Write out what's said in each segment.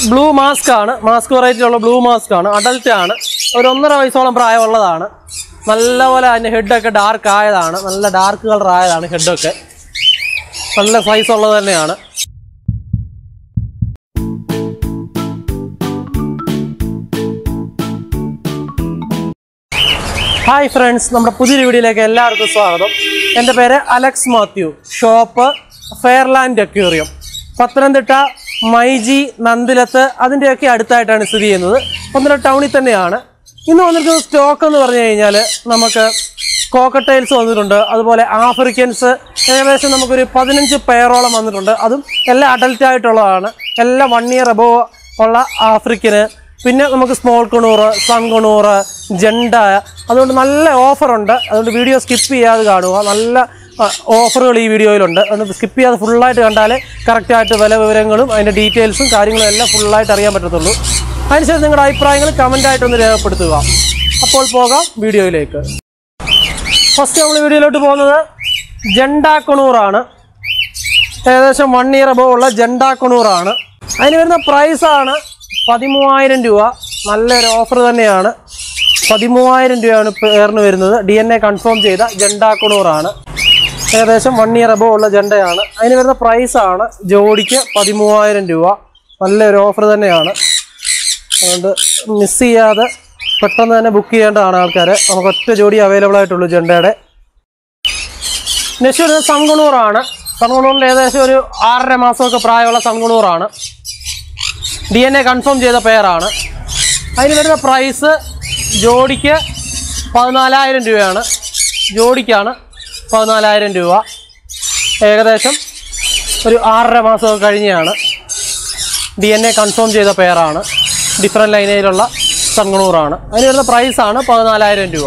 blue mask ആണ് mask വെറൈറ്റിയുള്ള blue mask ആണ് അഡൽറ്റ് ആണ് ഒരു ഒന്നര വയസ്സോളം പ്രായമുള്ളതാണ് നല്ലപോലെ അതിൻ്റെ ഹെഡൊക്കെ ഡാർക്ക് ആയതാണ് നല്ല ഡാർക്ക് കളർ ആയതാണ് ഹെഡൊക്കെ നല്ല സൈസ് ഉള്ളത് തന്നെയാണ് ഹായ് ഫ്രണ്ട്സ് നമ്മുടെ പുതിയൊരു വീഡിയോയിലേക്ക് എല്ലാവർക്കും സ്വാഗതം എൻ്റെ പേര് Alex Mathew shop Fairland aquarium Pathanamthitta MyG Nandilath അതിൻ്റെയൊക്കെ അടുത്തായിട്ടാണ് സ്ഥിതി ചെയ്യുന്നത് പത്തനംതിട്ട ടൗണിൽ തന്നെയാണ് ഇന്ന് വന്നിരിക്കുന്ന സ്റ്റോക്ക് എന്ന് പറഞ്ഞു കഴിഞ്ഞാൽ നമുക്ക് കോക്കട്ടൈൽസ് വന്നിട്ടുണ്ട് അതുപോലെ ആഫ്രിക്കൻസ് ഏകദേശം നമുക്കൊരു പതിനഞ്ച് പെയറോളം വന്നിട്ടുണ്ട് അതും എല്ലാം അഡൽറ്റ് ആയിട്ടുള്ളതാണ് എല്ലാം വൺ ഇയർ അബോവ് ഉള്ള ആഫ്രിക്കന് പിന്നെ നമുക്ക് സ്മോൾ കുണൂറ് സൺ കുണൂറ് ജണ്ട അതുകൊണ്ട് നല്ല ഓഫറുണ്ട് അതുകൊണ്ട് വീഡിയോ സ്കിപ്പ് ചെയ്യാതെ കാണുക നല്ല ഓഫറുകൾ ഈ വീഡിയോയിലുണ്ട് അതുകൊണ്ട് സ്കിപ്പ് ചെയ്യാതെ ഫുള്ളായിട്ട് കണ്ടാലേ കറക്റ്റായിട്ട് വില വിവരങ്ങളും അതിൻ്റെ ഡീറ്റെയിൽസും കാര്യങ്ങളും എല്ലാം ഫുള്ളായിട്ട് അറിയാൻ പറ്റത്തുള്ളൂ അതിനുശേഷം നിങ്ങളുടെ അഭിപ്രായങ്ങൾ കമൻ്റായിട്ടൊന്ന് രേഖപ്പെടുത്തുക അപ്പോൾ പോകാം വീഡിയോയിലേക്ക് ഫസ്റ്റ് നമ്മൾ വീഡിയോയിലോട്ട് പോകുന്നത് ജണ്ടാ കുണൂറാണ് ഏകദേശം വൺ ഇയർ അബവ് ഉള്ള ജണ്ടാ കുണൂറാണ് അതിന് വരുന്ന പ്രൈസാണ് പതിമൂവായിരം രൂപ നല്ലൊരു ഓഫർ തന്നെയാണ് പതിമൂവായിരം രൂപയാണ് പേരിന് വരുന്നത് ഡി എൻ എ കൺഫേം ചെയ്ത ജണ്ടാ കുണൂറാണ് ഏകദേശം വൺ ഇയർ അബവ് ഉള്ള ജണ്ടയാണ് അതിന് വരുന്ന പ്രൈസാണ് ജോഡിക്ക് പതിമൂവായിരം രൂപ നല്ലൊരു ഓഫർ തന്നെയാണ് അതുകൊണ്ട് മിസ് ചെയ്യാതെ പെട്ടെന്ന് തന്നെ ബുക്ക് ചെയ്യേണ്ടതാണ് ആൾക്കാർ നമുക്ക് ഒറ്റ ജോഡി അവൈലബിൾ ആയിട്ടുള്ളൂ ജണ്ടയുടെ നെക്സ്റ്റ് വരുന്നത് സൺകുണൂറാണ് സൺകുണൂറിൻ്റെ ഏകദേശം ഒരു ആറര മാസമൊക്കെ പ്രായമുള്ള സൺകുണൂറാണ് ഡി എൻ എ കൺഫേം ചെയ്ത പെയറാണ് അതിന് വരുന്ന പ്രൈസ് ജോഡിക്ക് പതിനാലായിരം രൂപയാണ് ജോഡിക്കാണ് പതിനാലായിരം രൂപ ഏകദേശം ഒരു ആറര മാസമൊക്കെ കഴിഞ്ഞാണ് ഡി എൻ എ കൺഫേം ചെയ്ത പെയറാണ് ഡിഫറെൻറ്റ് ലൈനയിലുള്ള സൺകുണൂറാണ് അതിന് വരുന്ന പ്രൈസാണ് പതിനാലായിരം രൂപ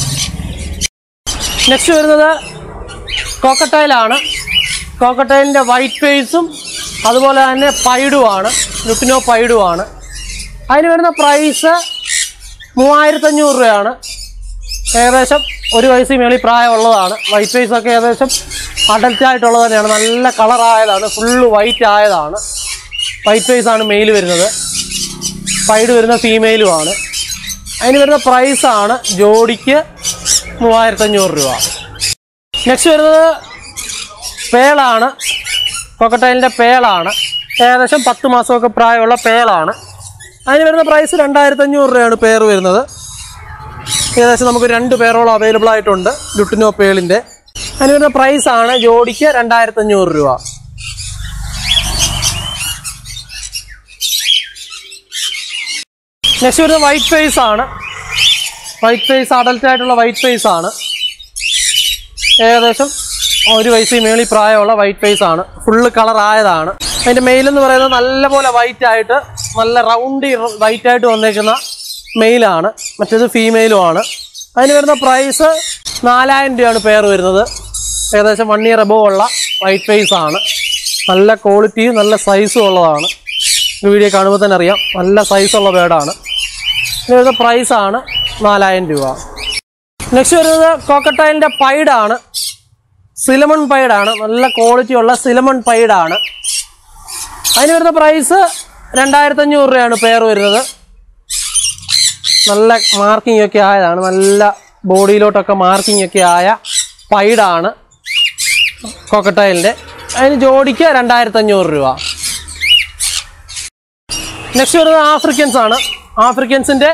നെക്സ്റ്റ് വരുന്നത് കോക്കട്ടൈലാണ് കോക്കട്ടൈലിൻ്റെ വൈറ്റ് ഫേസും അതുപോലെ തന്നെ പൈഡുമാണ് ലുട്ടിനോ പൈഡുമാണ് അതിന് വരുന്ന പ്രൈസ് മൂവായിരത്തഞ്ഞൂറ് രൂപയാണ് ഏകദേശം ഒരു വയസ്സിൽ മേളിൽ പ്രായമുള്ളതാണ് വൈറ്റ് ഫേസ് ഒക്കെ ഏകദേശം അഡൽറ്റ് ആയിട്ടുള്ളത് തന്നെയാണ് നല്ല കളറായതാണ് ഫുള്ള് വൈറ്റ് ആയതാണ് വൈറ്റ് ഫേസ് ആണ് മെയിൽ വരുന്നത് പൈഡ് വരുന്ന ഫീമെയിലുമാണ് അതിന് വരുന്ന പ്രൈസാണ് ജോഡിക്ക് മൂവായിരത്തഞ്ഞൂറ് രൂപ നെക്സ്റ്റ് വരുന്നത് പേളാണ് കൊക്കട്ടൈലിൻ്റെ പേളാണ് ഏകദേശം പത്ത് മാസമൊക്കെ പ്രായമുള്ള പേളാണ് അതിന് വരുന്ന പ്രൈസ് രണ്ടായിരത്തഞ്ഞൂറ് രൂപയാണ് പേർ വരുന്നത് ഏകദേശം നമുക്ക് രണ്ട് പേരോളം അവൈലബിൾ ആയിട്ടുണ്ട് ലുട്ടിനോ പേളിൻ്റെ അതിന് വരുന്ന പ്രൈസാണ് ജോഡിക്ക് രണ്ടായിരത്തഞ്ഞൂറ് രൂപ നെക്സ്റ്റ് വരുന്നത് വൈറ്റ് ഫേസ് ആണ് വൈറ്റ് ഫേസ് അഡൽറ്റ് ആയിട്ടുള്ള വൈറ്റ് ഫേസ് ആണ് ഏകദേശം ഒരു വയസ്സിൽ മേളിൽ പ്രായമുള്ള വൈറ്റ് ഫേസ് ആണ് ഫുള്ള് കളർ ആയതാണ് അതിൻ്റെ മെയിൽ എന്ന് പറയുന്നത് നല്ലപോലെ വൈറ്റ് ആയിട്ട് നല്ല റൗണ്ടി വൈറ്റ് ആയിട്ട് വന്നേക്കുന്ന മെയിലാണ് മറ്റേത് ഫീമെയിലും ആണ് അതിന് വരുന്ന പ്രൈസ് നാലായിരം രൂപയാണ് പെയർ വരുന്നത് ഏകദേശം വൺ ഇയർ എബോവ് ഉള്ള വൈറ്റ് ഫേസ് ആണ് നല്ല ക്വാളിറ്റിയും നല്ല സൈസും ഉള്ളതാണ് ഈ വീഡിയോ കാണുമ്പോൾ തന്നെ അറിയാം നല്ല സൈസുള്ള ബേഡാണ് ഇതിന് വരുന്ന പ്രൈസാണ് നാലായിരം രൂപ നെക്സ്റ്റ് വരുന്നത് കോക്കട്ടൈലിൻ്റെ പൈഡാണ് സിലമൺ പൈഡാണ് നല്ല ക്വാളിറ്റി ഉള്ള സിലമൺ പൈഡാണ് അതിന് വരുന്ന പ്രൈസ് രണ്ടായിരത്തഞ്ഞൂറ് രൂപയാണ് പെയർ വരുന്നത് നല്ല മാർക്കിംഗ് ഒക്കെ ആയതാണ് നല്ല ബോഡിയിലോട്ടൊക്കെ മാർക്കിംഗ് ഒക്കെ ആയ പൈഡാണ് കോക്കട്ടൈലിൻ്റെ അതിന് ജോഡിക്ക് രണ്ടായിരത്തഞ്ഞൂറ് രൂപ നെക്സ്റ്റ് വരുന്നത് ആഫ്രിക്കൻസ് ആണ് ആഫ്രിക്കൻസിൻ്റെ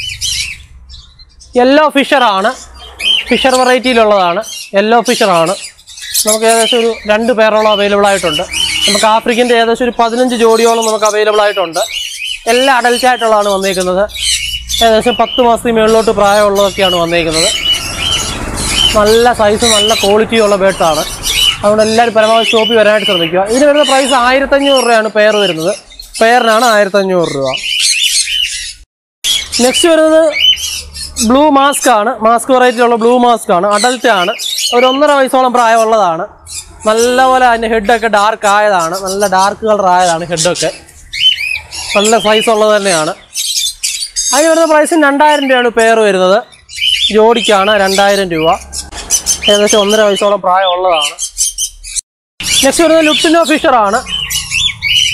യെല്ലോ ഫിഷറാണ് ഫിഷർ വെറൈറ്റിയിലുള്ളതാണ് യെല്ലോ ഫിഷറാണ് നമുക്ക് ഏകദേശം ഒരു രണ്ട് പേരോളം അവൈലബിൾ ആയിട്ടുണ്ട് നമുക്ക് ആഫ്രിക്കൻ്റെ ഏകദേശം ഒരു പതിനഞ്ച് ജോഡിയോളം നമുക്ക് അവൈലബിൾ ആയിട്ടുണ്ട് എല്ലാം അഡൽറ്റ് ആയിട്ടുള്ളതാണ് വന്നേക്കുന്നത് ഏകദേശം പത്ത് മാസത്തിന് മുകളിലോട്ട് പ്രായമുള്ളതൊക്കെയാണ് വന്നേക്കുന്നത് നല്ല സൈസ് നല്ല ക്വാളിറ്റി ഉള്ള ബേഡ്സാണ് അതുകൊണ്ട് എല്ലാവരും പരമാവധി ഷോപ്പിൽ വരാനായിട്ട് ശ്രമിക്കുക ഇതിന് വരുന്ന പ്രൈസ് ആയിരത്തഞ്ഞൂറ് രൂപയാണ് പെയർ വരുന്നത് പെയറിനാണ് ആയിരത്തഞ്ഞൂറ് രൂപ നെക്സ്റ്റ് വരുന്നത് ബ്ലൂ മാസ്ക് ആണ് മാസ്ക് വെറൈറ്റിയുള്ള ബ്ലൂ മാസ്ക് ആണ് അഡൽറ്റ് ആണ് ഒരു ഒന്നര വയസ്സോളം പ്രായമുള്ളതാണ് നല്ലപോലെ അതിൻ്റെ ഹെഡൊക്കെ ഡാർക്ക് ആയതാണ് നല്ല ഡാർക്ക് കളർ ആയതാണ് ഹെഡൊക്കെ നല്ല സൈസ് ഉള്ളത് തന്നെയാണ് അതിന് വരുന്ന പ്രൈസ് രണ്ടായിരം രൂപയാണ് പെയർ വരുന്നത് ജോഡിക്കാണ് രണ്ടായിരം രൂപ ഏകദേശം ഒന്നര വയസ്സോളം പ്രായമുള്ളതാണ് നെക്സ്റ്റ് വരുന്നത് ലുട്ടിനോ ഫിഷറാണ്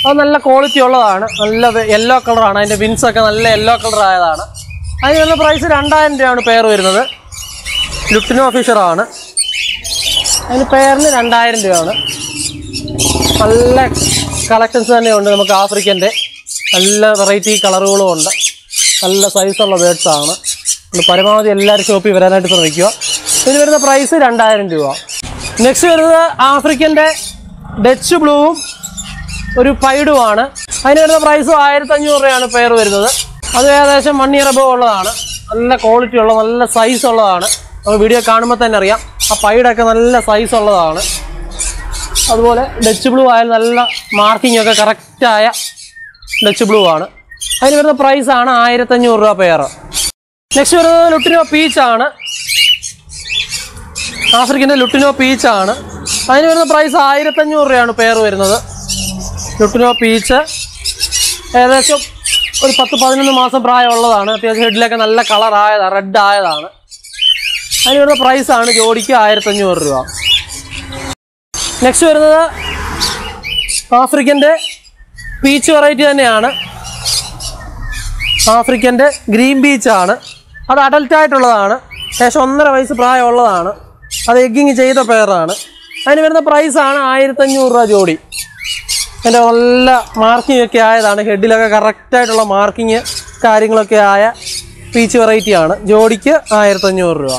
അത് നല്ല ക്വാളിറ്റി ഉള്ളതാണ് നല്ല യെല്ലോ കളറാണ് അതിൻ്റെ വിൻസ് ഒക്കെ നല്ല യെല്ലോ കളർ ആയതാണ് അതിന് വരുന്ന പ്രൈസ് രണ്ടായിരം രൂപയാണ് പെയർ വരുന്നത് ലുട്ടിനോ ഫിഷറാണ് അതിന് പെയറിന് രണ്ടായിരം രൂപയാണ് നല്ല കളക്ഷൻസ് തന്നെയുണ്ട് നമുക്ക് ആഫ്രിക്കൻ്റെ നല്ല വെറൈറ്റി കളറുകളും ഉണ്ട് നല്ല സൈസുള്ള ബേഡ്സ് ആണ് നമ്മൾ പരമാവധി എല്ലാവരും ഷോപ്പിൽ വരാനായിട്ട് ശ്രമിക്കുക ഇതിന് വരുന്ന പ്രൈസ് രണ്ടായിരം രൂപ നെക്സ്റ്റ് വരുന്നത് ആഫ്രിക്കൻ്റെ ഡച്ച് ബ്ലൂവും ഒരു പൈഡുമാണ് അതിന് വരുന്ന പ്രൈസും ആയിരത്തി അഞ്ഞൂറ് രൂപയാണ് പെയർ വരുന്നത് അത് ഏകദേശം വൺ ഇയർ അബവ് ഉള്ളതാണ് നല്ല ക്വാളിറ്റി ഉള്ള നല്ല സൈസ് ഉള്ളതാണ് നമുക്ക് വീഡിയോ കാണുമ്പോൾ തന്നെ അറിയാം ആ പൈഡൊക്കെ നല്ല സൈസ് ഉള്ളതാണ് അതുപോലെ ഡച്ച് ബ്ലൂ ആയാലും നല്ല മാർക്കിംഗ് ഒക്കെ കറക്റ്റായ ഡച്ച് ബ്ലൂ ആണ് അതിന് വരുന്ന പ്രൈസാണ് ആയിരത്തഞ്ഞൂറ് രൂപ പെയർ നെക്സ്റ്റ് വരുന്നത് ലുട്ടിനോ പീച്ചാണ് ആഫ്രിക്കൻ്റെ ലുട്ടിനോ പീച്ചാണ് അതിന് വരുന്ന പ്രൈസ് ആയിരത്തഞ്ഞൂറ് രൂപയാണ് പെയർ വരുന്നത് ലുട്ടിനോ പീച്ച് ഏകദേശം ഒരു പത്ത് പതിനൊന്ന് മാസം പ്രായമുള്ളതാണ് അത്യാവശ്യം ഹെഡിലൊക്കെ നല്ല കളർ ആയതാണ് റെഡ് ആയതാണ് അതിന് വരുന്ന പ്രൈസാണ് ജോഡിക്ക് ആയിരത്തഞ്ഞൂറ് രൂപ നെക്സ്റ്റ് വരുന്നത് ആഫ്രിക്കൻ്റെ പീച്ച് വെറൈറ്റി തന്നെയാണ് ആഫ്രിക്കൻ്റെ ഗ്രീൻ ബീച്ചാണ് അത് അഡൽട്ട് ആയിട്ടുള്ളതാണ് ഏകദേശം ഒന്നര വയസ്സ് പ്രായമുള്ളതാണ് അത് എഗ്ഗിങ് ചെയ്ത പെയറാണ് അതിന് വരുന്ന പ്രൈസാണ് ആയിരത്തഞ്ഞൂറ് രൂപ ജോഡി എൻ്റെ നല്ല മാർക്കിംഗ് ഒക്കെ ആയതാണ് ഹെഡിലൊക്കെ കറക്റ്റായിട്ടുള്ള മാർക്കിങ് കാര്യങ്ങളൊക്കെ ആയ പീച്ച് വെറൈറ്റിയാണ് ജോഡിക്ക് ആയിരത്തഞ്ഞൂറ് രൂപ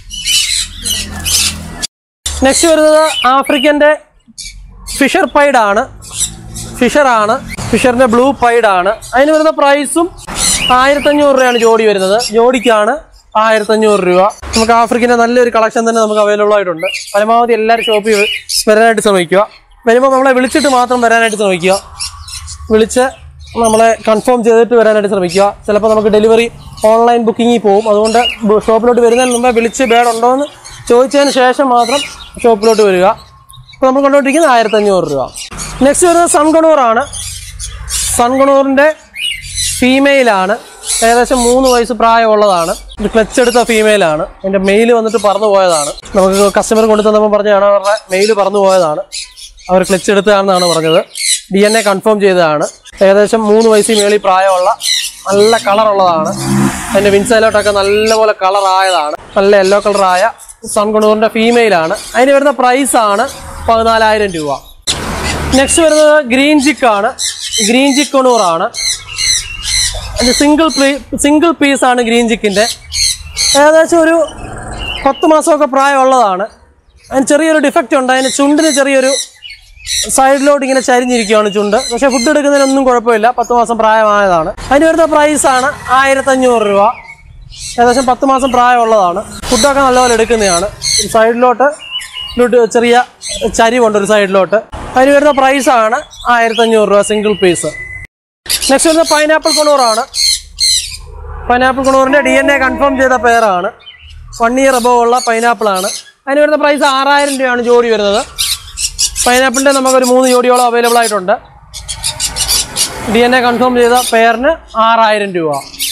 നെക്സ്റ്റ് വരുന്നത് ആഫ്രിക്കൻ്റെ ഫിഷർ പൈഡാണ് ഫിഷറാണ് ഫിഷറിൻ്റെ ബ്ലൂ പൈഡാണ് അതിന് വരുന്ന പ്രൈസും ആയിരത്തഞ്ഞൂറ് രൂപയാണ് ജോഡി വരുന്നത് ജോഡിക്കാണ് ആയിരത്തഞ്ഞൂറ് രൂപ നമുക്ക് ആഫ്രിക്കൻ്റെ നല്ലൊരു കളക്ഷൻ തന്നെ നമുക്ക് അവൈലബിൾ ആയിട്ടുണ്ട് പരമാവധി എല്ലാവരും ഷോപ്പിൽ വരാനായിട്ട് ശ്രമിക്കുക വരുമ്പോൾ നമ്മളെ വിളിച്ചിട്ട് മാത്രം വരാനായിട്ട് ശ്രമിക്കുക വിളിച്ച് നമ്മളെ കൺഫേം ചെയ്തിട്ട് വരാനായിട്ട് ശ്രമിക്കുക ചിലപ്പോൾ നമുക്ക് ഡെലിവറി ഓൺലൈൻ ബുക്കിങ്ങിൽ പോകും അതുകൊണ്ട് ബ- ഷോപ്പിലോട്ട് വരുന്നതിന് മുമ്പേ വിളിച്ച് ബേഡ് ഉണ്ടോ എന്ന് ചോദിച്ചതിന് ശേഷം മാത്രം ഷോപ്പിലോട്ട് വരിക അപ്പോൾ നമ്മൾ കൊണ്ടുപോയിരിക്കുന്നത് ആയിരത്തഞ്ഞൂറ് രൂപ നെക്സ്റ്റ് വരുന്നത് സൺകണൂറാണ് സൺകണൂറിൻ്റെ ഫീമെയിലാണ് ഏകദേശം മൂന്ന് വയസ്സ് പ്രായമുള്ളതാണ് ഇത് ക്ലച്ച് എടുത്ത ഫീമെയിലാണ് എൻ്റെ മെയിൽ വന്നിട്ട് പറന്നു പോയതാണ് നമുക്ക് കസ്റ്റമർ കൊണ്ടു തന്നപ്പോൾ പറഞ്ഞാണ് അവരുടെ മെയിൽ പറന്നു പോയതാണ് അവർ ക്ലച്ച് എടുത്തതാണെന്നാണ് പറഞ്ഞത് ഡി എൻ എ കൺഫേം ചെയ്തതാണ് ഏകദേശം മൂന്ന് വയസ്സിൽ മേളിൽ പ്രായമുള്ള നല്ല കളറുള്ളതാണ് അതിൻ്റെ വിൻസൈലോട്ടൊക്കെ നല്ലപോലെ കളറായതാണ് നല്ല യെല്ലോ കളറായ സൺകുണൂറിൻ്റെ ഫീമെയിലാണ് അതിന് വരുന്ന പ്രൈസാണ് പതിനാലായിരം രൂപ നെക്സ്റ്റ് വരുന്നത് ഗ്രീൻ ചിക്കാണ് ഗ്രീൻ ചിക്ക് കൊണൂറാണ് അതിൻ്റെ സിംഗിൾ പ്ലീ സിംഗിൾ പീസാണ് ഗ്രീൻ ചിക്കിൻ്റെ ഏകദേശം ഒരു പത്ത് മാസമൊക്കെ പ്രായമുള്ളതാണ് അതിന് ചെറിയൊരു ഡിഫക്റ്റ് ഉണ്ട് അതിന് ചുണ്ടിന് ചെറിയൊരു സൈഡിലോട്ട് ഇങ്ങനെ ചരിഞ്ഞിരിക്കുകയാണ് ചുണ്ട് പക്ഷേ ഫുഡ് എടുക്കുന്നതിനൊന്നും കുഴപ്പമില്ല പത്ത് മാസം പ്രായമായതാണ് അതിന് വരുന്ന പ്രൈസാണ് ആയിരത്തഞ്ഞൂറ് രൂപ ഏകദേശം പത്ത് മാസം പ്രായമുള്ളതാണ് ഫുഡൊക്കെ നല്ലപോലെ എടുക്കുന്നതാണ് സൈഡിലോട്ട് ഇലോട്ട് ചെറിയ ചരിവുണ്ട് ഒരു സൈഡിലോട്ട് അതിന് വരുന്ന പ്രൈസാണ് ആയിരത്തഞ്ഞൂറ് രൂപ സിംഗിൾ പീസ് നെക്സ്റ്റ് വരുന്നത് പൈനാപ്പിൾ കൊണൂറാണ് പൈനാപ്പിൾ കൊണൂറിൻ്റെ ഡി എൻ എ കൺഫേം ചെയ്ത പേരാണ് വൺ ഇയർ അബവ് ഉള്ള പൈനാപ്പിൾ ആണ് അതിന് വരുന്ന പ്രൈസ് ആറായിരം രൂപയാണ് ജോഡി വരുന്നത് പൈനാപ്പിളിൻ്റെ നമുക്കൊരു മൂന്ന് ജോഡിയോളം അവൈലബിൾ ആയിട്ടുണ്ട് ഡി എൻ എ കൺഫേം ചെയ്ത പെയറിന് ആറായിരം രൂപ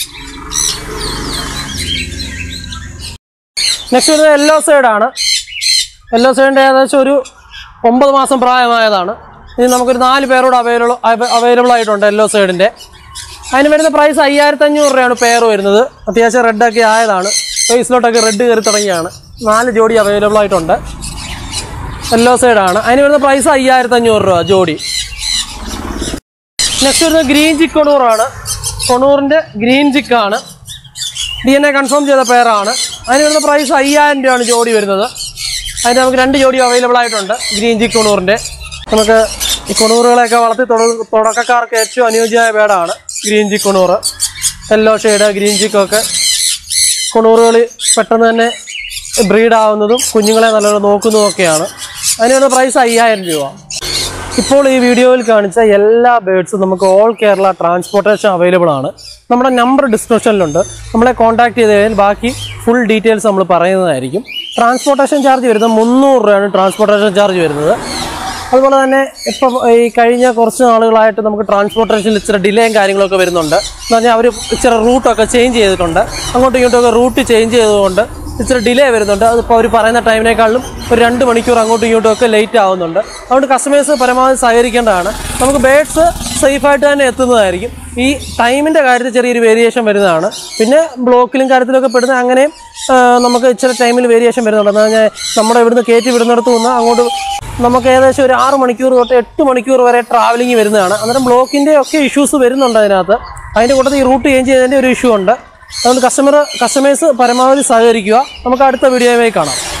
നെക്സ്റ്റ് വരുന്നത് യെല്ലോ സൈഡാണ് യെല്ലോ സൈഡിൻ്റെ ഏകദേശം ഒരു ഒമ്പത് മാസം പ്രായമായതാണ് ഇനി നമുക്കൊരു നാല് പേരോട് അവൈലബിൾ അവൈലബിൾ ആയിട്ടുണ്ട് യെല്ലോ സൈഡിൻ്റെ അതിന് വരുന്ന പ്രൈസ് അയ്യായിരത്തി അഞ്ഞൂറ് രൂപയാണ് പെയർ വരുന്നത് അത്യാവശ്യം റെഡൊക്കെ ആയതാണ് ഫേസിലോട്ടൊക്കെ റെഡ് കയറി തുടങ്ങിയാണ് നാല് ജോഡി അവൈലബിൾ ആയിട്ടുണ്ട് യെല്ലോ സൈഡാണ് അതിന് വരുന്ന പ്രൈസ് അയ്യായിരത്തി അഞ്ഞൂറ് രൂപ ജോഡി നെക്സ്റ്റ് വരുന്നത് ഗ്രീൻ ചിക്ക് കൊണൂറാണ് കൊണൂറിൻ്റെ ഗ്രീൻ ചിക്കാണ് ഡി എൻ എ കൺഫേം ചെയ്ത പെയറാണ് അതിന് വരുന്ന പ്രൈസ് അയ്യായിരം രൂപയാണ് ജോഡി വരുന്നത് അതിന് നമുക്ക് രണ്ട് ജോഡി അവൈലബിൾ ആയിട്ടുണ്ട് ഗ്രീൻ ചിക്ക് കൊണൂറിൻ്റെ നമുക്ക് ഈ കൊണൂറുകളെയൊക്കെ വളർത്തി തുട- തുടക്കക്കാർക്ക് ഏറ്റവും അനുയോജ്യമായ പേടാണ് green cheek conure yellow shade green ചിക്കൊക്കെ കൊണൂറുകൾ പെട്ടെന്ന് തന്നെ ബ്രീഡ് ആവുന്നതും കുഞ്ഞുങ്ങളെ നല്ലോണം നോക്കുന്നതും ഒക്കെയാണ് അതിന് വരുന്ന പ്രൈസ് അയ്യായിരം രൂപ ഇപ്പോൾ ഈ വീഡിയോയിൽ കാണിച്ച എല്ലാ ബേഡ്സും നമുക്ക് ഓൾ കേരള ട്രാൻസ്പോർട്ടേഷൻ അവൈലബിൾ ആണ് നമ്മുടെ നമ്പർ ഡിസ്ക്രിപ്ഷനിലുണ്ട് നമ്മളെ കോൺടാക്ട് ചെയ്ത് കഴിഞ്ഞാൽ ബാക്കി ഫുൾ ഡീറ്റെയിൽസ് നമ്മൾ പറയുന്നതായിരിക്കും ട്രാൻസ്പോർട്ടേഷൻ ചാർജ് വരുന്നത് മുന്നൂറ് രൂപയാണ് ട്രാൻസ്പോർട്ടേഷൻ ചാർജ് വരുന്നത് അതുപോലെ തന്നെ ഇപ്പം ഈ കഴിഞ്ഞ കുറച്ച് നാളുകളായിട്ട് നമുക്ക് ട്രാൻസ്പോർട്ടേഷനിൽ ഇച്ചിരി ഡിലേയും കാര്യങ്ങളൊക്കെ വരുന്നുണ്ട് എന്ന് പറഞ്ഞാൽ അവർ ഇച്ചിരി റൂട്ടൊക്കെ ചേഞ്ച് ചെയ്തിട്ടുണ്ട് അങ്ങോട്ടും ഇങ്ങോട്ടും ഒക്കെ റൂട്ട് ചേഞ്ച് ചെയ്തുകൊണ്ട് ഇച്ചിരി ഡിലേ വരുന്നുണ്ട് അതിപ്പോൾ അവർ പറയുന്ന ടൈമിനേക്കാളും ഒരു രണ്ട് മണിക്കൂർ അങ്ങോട്ടും ഇങ്ങോട്ടും ഒക്കെ ലേറ്റ് ആവുന്നുണ്ട് അതുകൊണ്ട് കസ്റ്റമേഴ്സ് പരമാവധി സഹകരിക്കേണ്ടതാണ് നമുക്ക് ബേഡ്സ് സേഫായിട്ട് തന്നെ എത്തുന്നതായിരിക്കും ഈ ടൈമിൻ്റെ കാര്യത്തിൽ ചെറിയൊരു വേരിയേഷൻ വരുന്നതാണ് പിന്നെ ബ്ലോക്കിലും കാര്യത്തിലൊക്കെ പെടുന്ന അങ്ങനെയും ആ, നമുക്ക് ഇച്ചിരി ടൈമിൽ വേരിയേഷൻ വരുന്നുണ്ട് എന്ന് പറഞ്ഞാൽ നമ്മുടെ ഇവിടുന്ന് കയറ്റി വിടുന്നിടത്ത് നിന്ന് അങ്ങോട്ട് നമുക്ക് ഏകദേശം ഒരു ആറ് മണിക്കൂർ തൊട്ട് എട്ട് മണിക്കൂർ വരെ ട്രാവലിംഗ് വരുന്നതാണ് അന്നേരം ബ്ലോക്കിൻ്റെ ഒക്കെ ഇഷ്യൂസ് വരുന്നുണ്ട് അതിനകത്ത് അതിൻ്റെ കൂട്ടത്തിൽ ഈ റൂട്ട് ചേഞ്ച് ചെയ്തതിൻ്റെ ഒരു ഇഷ്യൂ ഉണ്ട് അതുകൊണ്ട് കസ്റ്റമർ കസ്റ്റമേഴ്സ് പരമാവധി സഹകരിക്കുക നമുക്ക് അടുത്ത വീഡിയോയിൽ കാണാം